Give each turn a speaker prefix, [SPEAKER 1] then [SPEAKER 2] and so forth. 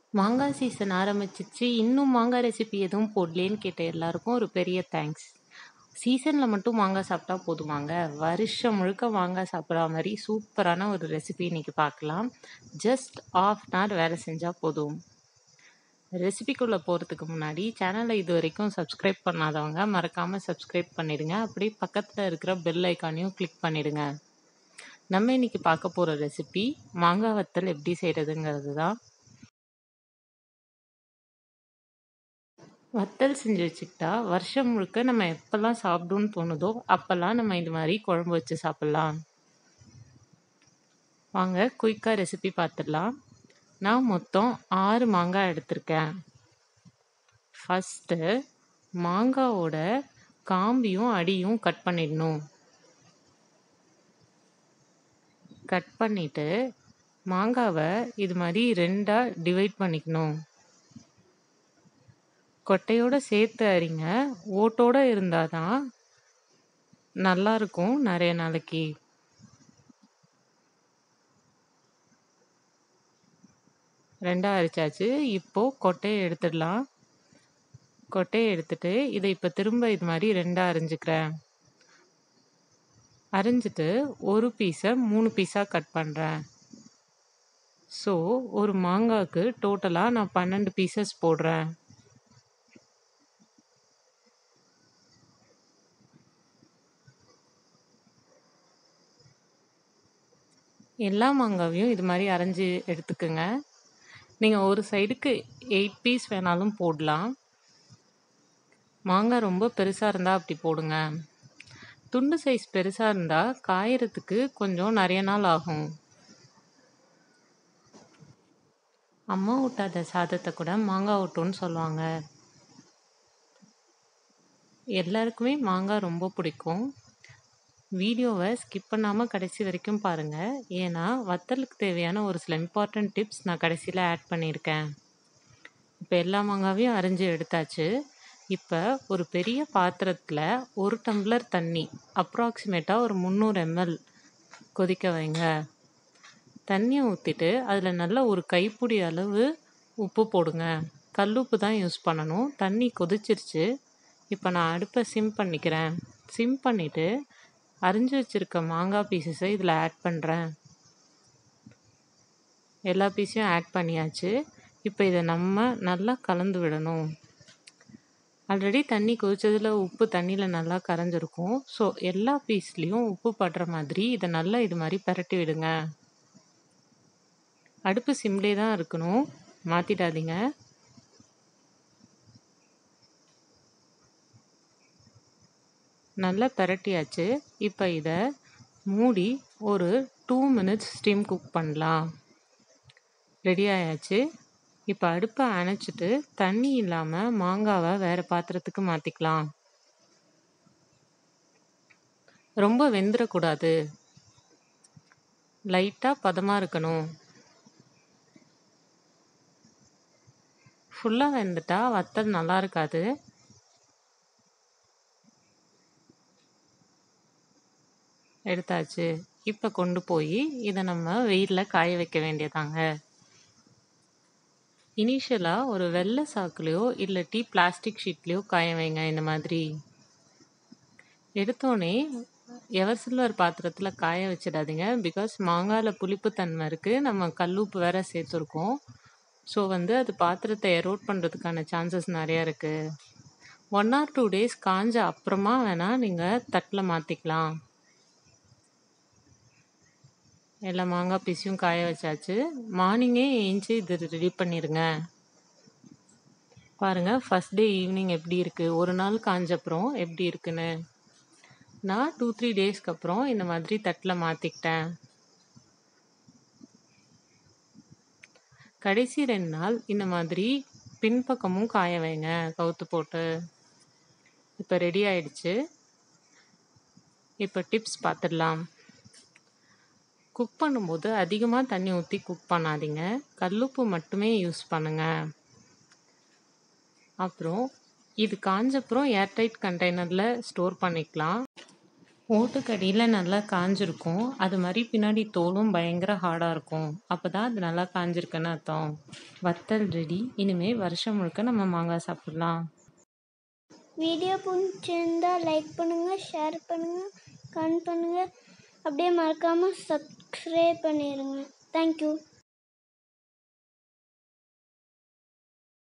[SPEAKER 1] மாங்காய் சீசன் ஆரம்பிச்சிருச்சு இன்னும் மாங்காய் ரெசிபி எதுவும் போடலேன்னு கேட்ட எல்லாருக்கும் ஒரு பெரிய தேங்க்ஸ் சீசனில் மட்டும் மாங்காய் சாப்பிட்டா போதுமாங்க வருஷம் முழுக்க மாங்காய் சாப்பிட்ற மாதிரி சூப்பரான ஒரு ரெசிபி இன்னைக்கு பார்க்கலாம் ஜஸ்ட் ஆஃப் அன் ஹவர் வேலை செஞ்சால் போதும் ரெசிபிக்குள்ளே போகிறதுக்கு முன்னாடி சேனலை இது வரைக்கும் சப்ஸ்கிரைப் பண்ணாதவங்க மறக்காமல் சப்ஸ்கிரைப் பண்ணிடுங்க அப்படியே பக்கத்தில் இருக்கிற பெல் ஐக்கானையும் கிளிக் பண்ணிடுங்க நம்ம இன்னைக்கு பார்க்க போகிற ரெசிபி மாங்காய் வத்தல் எப்படி செய்கிறதுங்கிறது தான் வத்தல் செஞ்சு வச்சுக்கிட்டா வருஷம் முழுக்க நம்ம எப்போல்லாம் சாப்பிடும்னு தோணுதோ அப்போல்லாம் நம்ம இது மாதிரி குழம்பு வச்சு சாப்பிட்லாம் வாங்க குயிக்காக ரெசிபி பார்த்துடலாம் நான் மொத்தம் ஆறு மாங்காய் எடுத்திருக்கேன் ஃபஸ்ட்டு மாங்காவோட காம்பியும் அடியும் கட் பண்ணிடணும் கட் பண்ணிவிட்டு மாங்காவை இது மாதிரி ரெண்டாக டிவைட் பண்ணிக்கணும் கொட்டையோடு சேர்த்து அரிங்க ஓட்டோடு இருந்தால் தான் நல்லாயிருக்கும் நிறைய நாளைக்கு ரெண்டாக அரிச்சாச்சு இப்போது கொட்டையை எடுத்துடலாம் கொட்டையை எடுத்துட்டு இதை இப்போ திரும்ப இது மாதிரி ரெண்டாக அரிஞ்சுக்கிறேன் அரிஞ்சிட்டு ஒரு பீஸை மூணு பீஸாக கட் பண்ணுறேன் ஸோ ஒரு மாங்காய்க்கு டோட்டலாக நான் பன்னெண்டு பீசஸ் போடுறேன் எல்லா மாங்காவையும் இது மாதிரி அரைஞ்சி எடுத்துக்கோங்க நீங்கள் ஒரு சைடுக்கு எயிட் பீஸ் வேணாலும் போடலாம் மாங்காய் ரொம்ப பெருசாக இருந்தால் அப்படி போடுங்க துண்டு சைஸ் பெருசாக இருந்தால் காயறதுக்கு கொஞ்சம் நிறைய நாள் ஆகும் அம்மா ஊட்டாத சாதத்தை கூட மாங்காய் ஊட்டும்னு சொல்லுவாங்க எல்லாருக்குமே மாங்காய் ரொம்ப பிடிக்கும் வீடியோவை ஸ்கிப் பண்ணாமல் கடைசி வரைக்கும் பாருங்கள் ஏன்னா வத்தலுக்கு தேவையான ஒரு சில இம்பார்ட்டண்ட் டிப்ஸ் நான் கடைசியில் ஆட் பண்ணியிருக்கேன் இப்போ எல்லா மாங்காவையும் அரிஞ்சு எடுத்தாச்சு இப்போ ஒரு பெரிய பாத்திரத்தில் ஒரு டம்ளர் தண்ணி அப்ராக்சிமேட்டாக ஒரு முந்நூறு எம்எல் கொதிக்க வைங்க தண்ணியை ஊற்றிட்டு அதில் நல்ல ஒரு கைப்பிடி அளவு உப்பு போடுங்க கல்லுப்பு தான் யூஸ் பண்ணணும் தண்ணி கொதிச்சிருச்சு இப்போ நான் அடுப்பை சிம் பண்ணிக்கிறேன் சிம் பண்ணிவிட்டு அரிஞ்சு வச்சுருக்க மாங்காய் பீசஸை இதில் ஆட் பண்ணுறேன் எல்லா பீஸையும் ஆட் பண்ணியாச்சு இப்போ இதை நம்ம நல்லா கலந்து விடணும் ஆல்ரெடி தண்ணி கொதிச்சதில் உப்பு தண்ணியில் நல்லா கரைஞ்சிருக்கும் ஸோ எல்லா பீஸ்லேயும் உப்பு படுற மாதிரி இதை நல்லா இது மாதிரி பரட்டி விடுங்க அடுப்பு சிம்லே தான் இருக்கணும் மாற்றிடாதீங்க நல்லா பரட்டியாச்சு இப்போ இதை மூடி ஒரு டூ மினிட்ஸ் ஸ்டீம் குக் பண்ணலாம் ரெடி ஆயாச்சு இப்போ அடுப்பை அணைச்சிட்டு தண்ணி இல்லாமல் மாங்காவை வேறு பாத்திரத்துக்கு மாற்றிக்கலாம் ரொம்ப வெந்துடக்கூடாது லைட்டாக பதமாக இருக்கணும் ஃபுல்லாக வெந்துட்டா வத்தல் நல்லா இருக்காது எடுத்தாச்சு இப்போ கொண்டு போய் இதை நம்ம வெயிலில் காய வைக்க வேண்டியதாங்க இனிஷியலாக ஒரு வெள்ளை சாக்குலேயோ இல்லாட்டி பிளாஸ்டிக் ஷீட்லேயோ காய வைங்க இந்த மாதிரி எடுத்தோடனே எவர் சில்வர் பாத்திரத்தில் காய வச்சிடாதீங்க பிகாஸ் மாங்காயில் புளிப்புத்தன்மை இருக்குது நம்ம கல்லுப்பு வேற சேர்த்துருக்கோம் ஸோ வந்து அது பாத்திரத்தை எரோட் பண்ணுறதுக்கான சான்சஸ் நிறையா இருக்குது ஒன் ஆர் டூ டேஸ் காஞ்ச அப்புறமா வேணால் நீங்கள் தட்டில் மாற்றிக்கலாம் எல்லா மாங்காய் பீஸையும் காய வச்சாச்சு மார்னிங்கே ஏஞ்சி இது ரெடி பண்ணிடுங்க பாருங்கள் ஃபஸ்ட் டே ஈவினிங் எப்படி இருக்குது ஒரு நாள் காஞ்சப்புறம் எப்படி இருக்குன்னு நான் டூ த்ரீ டேஸ்க்கு அப்புறம் இந்த மாதிரி தட்டில் மாற்றிக்கிட்டேன் கடைசி ரெண்டு நாள் இந்த மாதிரி பின்பக்கமும் காய வைங்க கவுத்து போட்டு இப்போ ரெடி ஆயிடுச்சு இப்போ டிப்ஸ் பார்த்துடலாம் குக் பண்ணும்போது அதிகமாக தண்ணி ஊற்றி குக் பண்ணாதீங்க கல்லுப்பு மட்டுமே யூஸ் பண்ணுங்க அப்புறம் இது காஞ்சப்புறம் ஏர்டைட் கண்டெய்னரில் ஸ்டோர் பண்ணிக்கலாம் ஓட்டுக்கடியில் நல்லா காஞ்சிருக்கும் அது மாதிரி பின்னாடி தோலும் பயங்கர ஹார்டாக இருக்கும் அப்போ தான் அது நல்லா காஞ்சிருக்குன்னு அர்த்தம் வத்தல் ரெடி இனிமேல் வருஷம் முழுக்க நம்ம மாங்காய் சாப்பிட்லாம்
[SPEAKER 2] வீடியோ பிடிச்சிருந்தா லைக் பண்ணுங்கள் ஷேர் பண்ணுங்கள் கமெண்ட் பண்ணுங்கள் அப்படியே மறக்காமல் சப்ஸ்கிரைப் பண்ணிடுங்க தேங்க்யூ